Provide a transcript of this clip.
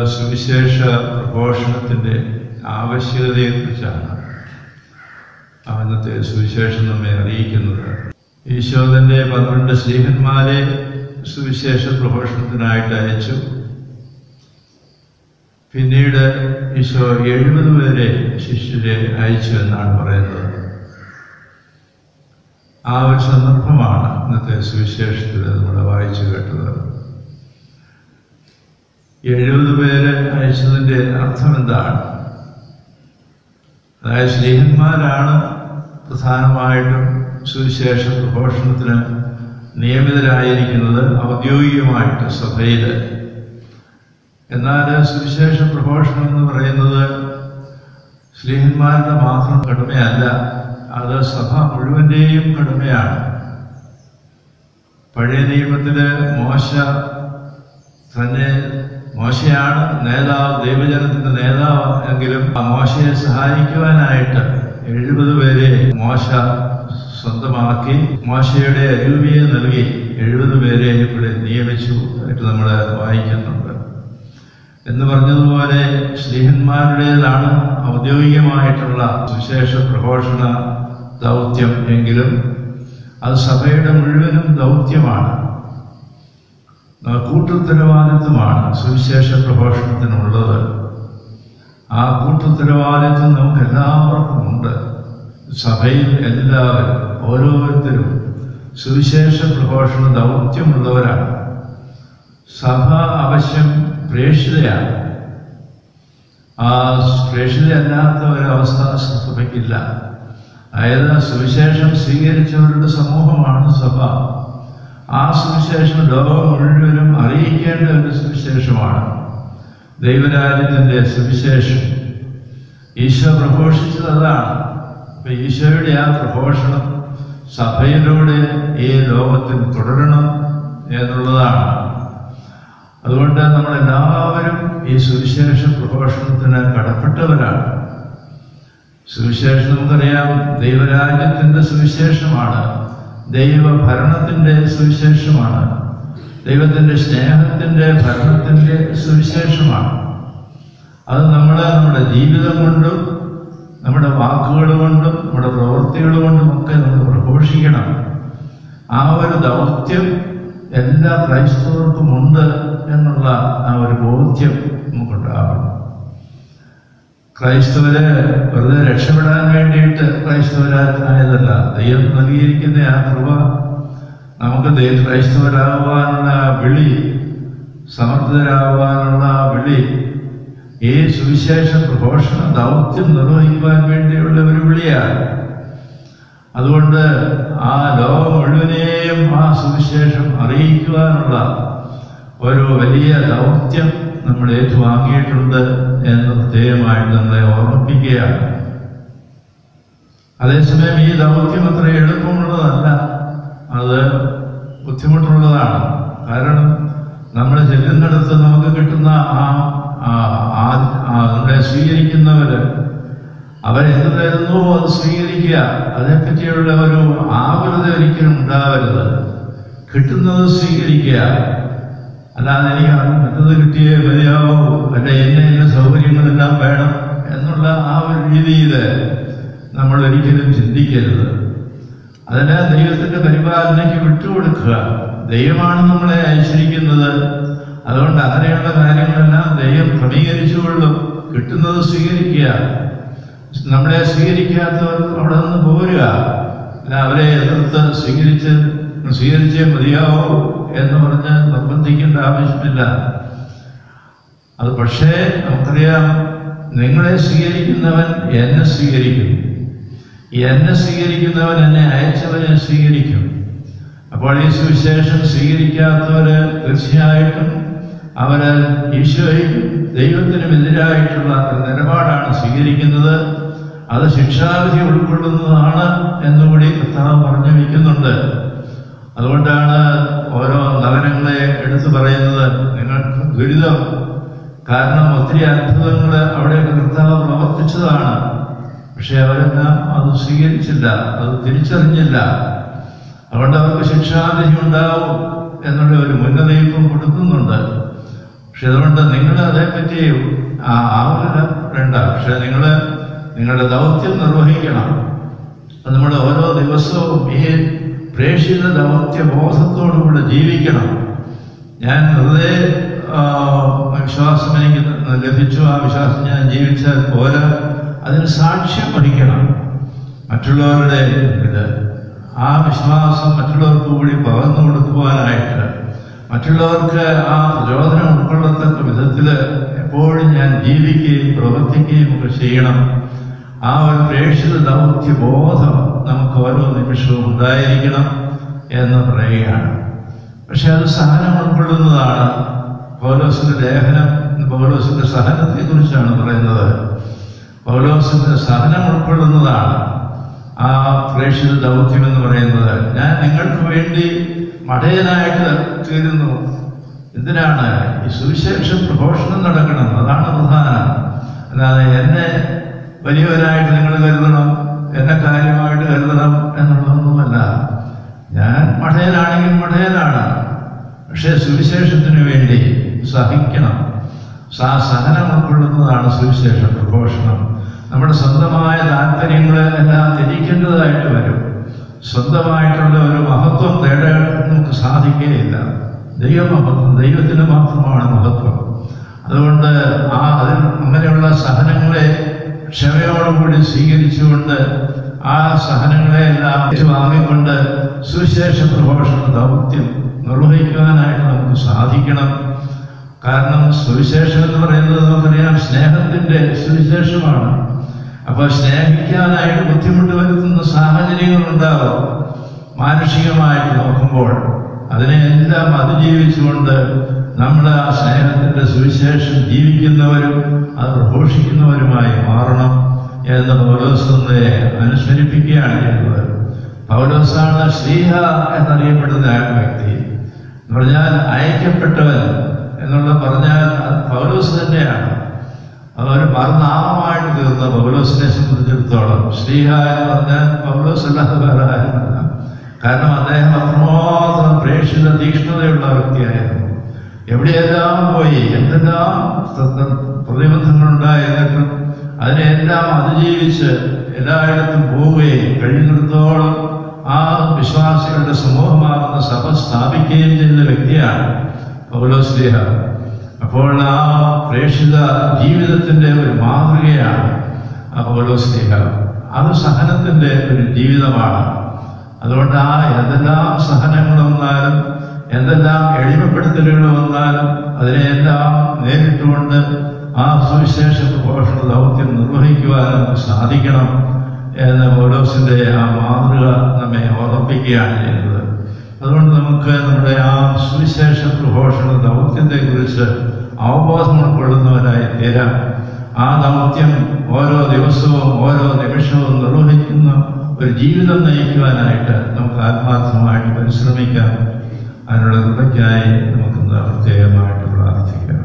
സുവിശേഷ പ്രഘോഷണത്തിൻ്റെ ആവശ്യകതയെക്കുറിച്ചാണ് അന്നത്തെ സുവിശേഷം നമ്മെ അറിയിക്കുന്നത് ഈശോ തന്റെ പന്ത്രണ്ട് സ്നേഹന്മാരെ സുവിശേഷ പ്രഘോഷണത്തിനായിട്ട് അയച്ചു പിന്നീട് ഈശോ എഴുപത് പേരെ ശിഷ്യരെ അയച്ചു എന്നാണ് പറയുന്നത് ആ ഒരു സന്ദർഭമാണ് ഇന്നത്തെ സുവിശേഷത്തിൽ നമ്മൾ വായിച്ചു കേട്ടത് എഴുപത് പേര് അയച്ചതിൻ്റെ അർത്ഥം എന്താണ് അതായത് സ്നേഹന്മാരാണ് പ്രധാനമായിട്ടും സുവിശേഷ പ്രഘോഷണത്തിന് നിയമിതരായിരിക്കുന്നത് ഔദ്യോഗികമായിട്ട് സഭയിൽ എന്നാൽ സുവിശേഷ പ്രഘോഷണം എന്ന് പറയുന്നത് സ്നേഹന്മാരുടെ മാത്രം കടമയല്ല അത് സഭ മുഴുവൻ്റെയും കടമയാണ് പഴയ നിയമത്തില് മോശ തന്നെ മോശയാണ് നേതാവ് ദൈവജനത്തിന്റെ നേതാവ് എങ്കിലും ആ മോശയെ സഹായിക്കുവാനായിട്ട് എഴുപത് പേരെ മോശ സ്വന്തമാക്കി മോശയുടെ അരൂപിയെ നൽകി എഴുപത് പേരെ ഇവിടെ നിയമിച്ചു ആയിട്ട് നമ്മൾ വായിക്കുന്നുണ്ട് എന്ന് പറഞ്ഞതുപോലെ സ്നേഹന്മാരുടേതാണ് ഔദ്യോഗികമായിട്ടുള്ള സുവിശേഷ പ്രഘോഷണ ദൗത്യം എങ്കിലും അത് സഭയുടെ മുഴുവനും ദൗത്യമാണ് കൂട്ടുത്തരവാദിത്വമാണ് സുവിശേഷ പ്രഘോഷണത്തിനുള്ളത് ആ കൂട്ടുത്തരവാദിത്വം നമുക്ക് എല്ലാവർക്കും ഉണ്ട് സഭയിൽ എല്ലാവരും ഓരോരുത്തരും സുവിശേഷ പ്രഘോഷണ ദൗത്യമുള്ളവരാണ് സഭ അവശ്യം പ്രേക്ഷിതയാണ് ആ പ്രേക്ഷിതയല്ലാത്ത ഒരവസ്ഥ സഭയ്ക്കില്ല അതായത് സുവിശേഷം സ്വീകരിച്ചവരുടെ സമൂഹമാണ് സഭ ആ സുവിശേഷം ലോകം മുഴുവനും അറിയിക്കേണ്ട ഒരു സുവിശേഷമാണ് ദൈവരാജ്യത്തിൻ്റെ സുവിശേഷം ഈശോ പ്രഘോഷിച്ചത് അതാണ് അപ്പൊ ഈശോയുടെ ആ പ്രഘോഷണം സഭയിലൂടെ ഈ ലോകത്തിൽ തുടരണം എന്നുള്ളതാണ് അതുകൊണ്ട് നമ്മളെല്ലാവരും ഈ സുവിശേഷ പ്രഘോഷണത്തിന് കടപ്പെട്ടവരാണ് സുവിശേഷം നമുക്കറിയാം ദൈവരാജ്യത്തിൻ്റെ സുവിശേഷമാണ് ദൈവഭരണത്തിൻ്റെ സുവിശേഷമാണ് ദൈവത്തിൻ്റെ സ്നേഹത്തിൻ്റെ ഭരണത്തിൻ്റെ സുവിശേഷമാണ് അത് നമ്മൾ നമ്മുടെ ജീവിതം കൊണ്ടും നമ്മുടെ വാക്കുകൾ കൊണ്ടും നമ്മുടെ പ്രവൃത്തികൾ കൊണ്ടും ഒക്കെ നമ്മൾ പ്രഘോഷിക്കണം ആ ഒരു ദൗത്യം എല്ലാ ക്രൈസ്തവർക്കും ഉണ്ട് എന്നുള്ള ആ ഒരു ബോധ്യം നമുക്കുണ്ടാവണം ക്രൈസ്തവര് വെറുതെ രക്ഷപ്പെടാൻ വേണ്ടിയിട്ട് ക്രൈസ്തവരായതല്ല ദൈവം നൽകിയിരിക്കുന്ന ആ കൃപ നമുക്ക് ദൈവ ക്രൈസ്തവരാകുവാനുള്ള വിളി സമർത്ഥരാകുവാനുള്ള വിളി ഈ സുവിശേഷ പ്രഘോഷണ ദൗത്യം നിർവഹിക്കുവാൻ വേണ്ടിയുള്ള ഒരു വിളിയാണ് അതുകൊണ്ട് ആ ലോകം മുഴുവനെയും ആ സുവിശേഷം അറിയിക്കുവാനുള്ള ഒരു വലിയ ദൗത്യം നമ്മൾ ഏറ്റുവാങ്ങിയിട്ടുണ്ട് എന്ന് പ്രത്യേകമായിട്ട് നമ്മളെ ഓർമ്മിപ്പിക്കുകയാണ് അതേസമയം ഈ ദൗത്യം അത്ര എളുപ്പമുള്ളതല്ല അത് ബുദ്ധിമുട്ടുള്ളതാണ് കാരണം നമ്മൾ ചെല്ലുന്നിടത്ത് നമുക്ക് കിട്ടുന്ന ആ നമ്മളെ സ്വീകരിക്കുന്നവര് അവരെന്ത് തരുന്നു അത് സ്വീകരിക്കുക അതേപ്പറ്റിയുള്ള ഒരു ആകുലത ഒരിക്കലും ഉണ്ടാവരുത് കിട്ടുന്നത് സ്വീകരിക്കുക അല്ലാതെ എനിക്ക് മറ്റത് കിട്ടിയേ മതിയാവോ അല്ല എന്നെ എന്നെ സൗകര്യങ്ങളെല്ലാം വേണം എന്നുള്ള ആ ഒരു രീതിയിൽ നമ്മൾ ഒരിക്കലും ചിന്തിക്കരുത് അതിന് ദൈവത്തിന്റെ പരിപാലനയ്ക്ക് വിട്ടുകൊടുക്കുക ദൈവമാണ് നമ്മളെ അയച്ചിരിക്കുന്നത് അതുകൊണ്ട് അങ്ങനെയുള്ള കാര്യങ്ങളെല്ലാം ദൈവം ക്രമീകരിച്ചുകൊള്ളും കിട്ടുന്നത് സ്വീകരിക്കുക നമ്മളെ സ്വീകരിക്കാത്തവർ അവിടെ നിന്ന് പോരുക അല്ല അവരെ എതിർത്ത് സ്വീകരിച്ച് സ്വീകരിച്ചേ മതിയാവോ എന്ന് പറഞ്ഞ് നിർബന്ധിക്കേണ്ട ആവശ്യമില്ല അത് പക്ഷേ നമുക്കറിയാം നിങ്ങളെ സ്വീകരിക്കുന്നവൻ എന്നെ സ്വീകരിക്കും എന്നെ സ്വീകരിക്കുന്നവൻ എന്നെ അയച്ചവനെ സ്വീകരിക്കും അപ്പോൾ ഈ സുവിശേഷം സ്വീകരിക്കാത്തവര് തീർച്ചയായിട്ടും അവര് ഈശോയും ദൈവത്തിനും എതിരായിട്ടുള്ള ഒരു നിലപാടാണ് സ്വീകരിക്കുന്നത് അത് ശിക്ഷാവിധി ഉൾക്കൊള്ളുന്നതാണ് എന്നുകൂടി കർത്താവ് പറഞ്ഞു വയ്ക്കുന്നുണ്ട് അതുകൊണ്ടാണ് ഓരോ നഗരങ്ങളെ എടുത്തു പറയുന്നത് നിങ്ങൾക്ക് ദുരിതം കാരണം ഒത്തിരി അത്ഭുതങ്ങൾ അവിടെ കർത്താവ് പ്രവർത്തിച്ചതാണ് പക്ഷെ അവരെല്ലാം അത് സ്വീകരിച്ചില്ല അത് തിരിച്ചറിഞ്ഞില്ല അതുകൊണ്ട് അവർക്ക് ശിക്ഷാവിധി ഉണ്ടാവും എന്നുള്ള ഒരു മുന്നറിയിപ്പും കൊടുക്കുന്നുണ്ട് പക്ഷെ അതുകൊണ്ട് നിങ്ങൾ അതേപ്പറ്റി ആവരണ്ട പക്ഷെ നിങ്ങൾ നിങ്ങളുടെ ദൗത്യം നിർവഹിക്കണം അത് നമ്മൾ ഓരോ ദിവസവും ഈ പ്രേക്ഷിത ദൗത്യ ബോധത്തോടുകൂടെ ജീവിക്കണം ഞാൻ വെറുതെ ആ, വിശ്വാസം എനിക്ക് ലഭിച്ചു ആ വിശ്വാസം ഞാൻ ജീവിച്ചാൽ പോരാ അതിന് സാക്ഷ്യം വഹിക്കണം മറ്റുള്ളവരുടെ ഇത് ആ വിശ്വാസം മറ്റുള്ളവർക്ക് കൂടി പകർന്നു കൊടുക്കുവാനായിട്ട് മറ്റുള്ളവർക്ക് ആ പ്രചോദനം ഉൾക്കൊള്ളത്തക്ക വിധത്തിൽ എപ്പോഴും ഞാൻ ജീവിക്കുകയും പ്രവർത്തിക്കുകയും ഒക്കെ ചെയ്യണം ആ ഒരു പ്രേക്ഷിത ദൗത്യ ബോധം നമുക്ക് ഓരോ നിമിഷവും ഉണ്ടായിരിക്കണം എന്ന് പറയുകയാണ് പക്ഷെ അത് സഹനം ഉൾക്കൊള്ളുന്നതാണ് പൗലോസിന്റെ ലേഖനം പൗലോസിന്റെ സഹനത്തെ കുറിച്ചാണ് പറയുന്നത് പൗലോസിന്റെ സഹനം ഉൾക്കൊള്ളുന്നതാണ് ആ പ്രേക്ഷിത ദൗത്യം എന്ന് പറയുന്നത് ഞാൻ നിങ്ങൾക്ക് വേണ്ടി മടയനായിട്ട് തീരുന്നു എന്തിനാണ് ഈ സുവിശേഷ പ്രഘോഷണം നടക്കണം അതാണ് പ്രധാനം അല്ലാതെ എന്നെ വലിയവരായിട്ട് നിങ്ങൾ കരുതണം എന്നെ കാര്യമായിട്ട് കരുതണം എന്നുള്ളതൊന്നുമല്ല ഞാൻ മഠയനാണെങ്കിൽ മഠയനാണ് പക്ഷേ സുവിശേഷത്തിന് വേണ്ടി സഹിക്കണം സാ സഹനം ഉൾക്കൊള്ളുന്നതാണ് സുവിശേഷ പ്രഘോഷണം നമ്മുടെ സ്വന്തമായ താല്പര്യങ്ങളെ എല്ലാം ത്യജിക്കേണ്ടതായിട്ട് വരും സ്വന്തമായിട്ടുള്ള ഒരു മഹത്വം നേടാൻ നമുക്ക് സാധിക്കുകയില്ല ദൈവമഹത്വം ദൈവത്തിന് മാത്രമാണ് മഹത്വം അതുകൊണ്ട് ആ അതിൽ അങ്ങനെയുള്ള സഹനങ്ങളെ ക്ഷമയോടുകൂടി സ്വീകരിച്ചുകൊണ്ട് ആ സഹനങ്ങളെ എല്ലാം വാങ്ങിക്കൊണ്ട് സുവിശേഷ പ്രഘോഷണ ദൗത്യം നിർവഹിക്കുവാനായിട്ട് നമുക്ക് സാധിക്കണം കാരണം സുവിശേഷം എന്ന് പറയുന്നത് നമുക്കറിയാം സ്നേഹത്തിന്റെ സുവിശേഷമാണ് അപ്പോൾ സ്നേഹിക്കാനായിട്ട് ബുദ്ധിമുട്ട് വരുത്തുന്ന സാഹചര്യങ്ങൾ ഉണ്ടാവും മാനുഷികമായിട്ട് നോക്കുമ്പോൾ അതിനെല്ലാം അതിജീവിച്ചുകൊണ്ട് നമ്മൾ ആ സ്നേഹത്തിന്റെ സുവിശേഷം ജീവിക്കുന്നവരും അത് പ്രഘോഷിക്കുന്നവരുമായി മാറണം എന്ന് പൗലോസിനെ അനുസ്മരിപ്പിക്കുകയാണ് ചെയ്യുന്നത് പൗലോസാണ് ശ്രീഹ എന്നറിയപ്പെടുന്ന ആ വ്യക്തി എന്ന് പറഞ്ഞാൽ അയക്കപ്പെട്ടവൻ എന്നുള്ള പറഞ്ഞാൽ അത് പൗലോസ് തന്നെയാണ് അതൊരു മറുനാമമായിട്ട് തീർന്ന പൗലോസിനെ സംബന്ധിച്ചിടത്തോളം ശ്രീഹ എന്ന് പറഞ്ഞാൽ പൗലോസ് അല്ലാതെ വേറെ ആരുമല്ല കാരണം അദ്ദേഹം അത്രമാത്രം പ്രേക്ഷിത തീക്ഷ്ണതയുള്ള വ്യക്തിയായിരുന്നു എവിടെയെല്ലാം പോയി എന്തെല്ലാം പ്രതിബന്ധങ്ങളുണ്ടായിരുന്നിട്ടും അതിനെല്ലാം അതിജീവിച്ച് എല്ലായിടത്തും പോവുകയും കഴിയുന്നിടത്തോളം ആ വിശ്വാസികളുടെ സമൂഹമാകുന്ന സഭ സ്ഥാപിക്കുകയും ചെയ്യുന്ന വ്യക്തിയാണ് പൗലോസ്ലിഹ അപ്പോൾ ആ പ്രേക്ഷിത ജീവിതത്തിന്റെ ഒരു മാതൃകയാണ് ആ പൗലോസ്ലിഹ അത് സഹനത്തിന്റെ ഒരു ജീവിതമാണ് അതുകൊണ്ട് ആ എന്തെല്ലാം സഹനങ്ങൾ വന്നാലും എന്തെല്ലാം എളിമപ്പെടുത്തലുകൾ വന്നാലും അതിനെയെല്ലാം നേരിട്ടുകൊണ്ട് ആ സുവിശേഷ പ്രഘോഷണ ദൗത്യം നിർവഹിക്കുവാൻ നമുക്ക് സാധിക്കണം എന്ന് പൗലോസിന്റെ ആ മാതൃക നമ്മെ ഓർമ്മിപ്പിക്കുകയാണ് ചെയ്യുന്നത് അതുകൊണ്ട് നമുക്ക് നമ്മുടെ ആ സുവിശേഷ പ്രഘോഷണ ദൗത്യത്തെ കുറിച്ച് അവബോധം ഉൾക്കൊള്ളുന്നവരായി തീരാം ആ ദൗത്യം ഓരോ ദിവസവും ഓരോ നിമിഷവും നിർവഹിക്കുന്ന ഒരു ജീവിതം നയിക്കുവാനായിട്ട് നമുക്ക് ആത്മാർത്ഥമായിട്ട് പരിശ്രമിക്കാം അതിനുള്ള കൃപയ്ക്കായി നമുക്ക് പ്രത്യേകമായിട്ട് പ്രാർത്ഥിക്കാം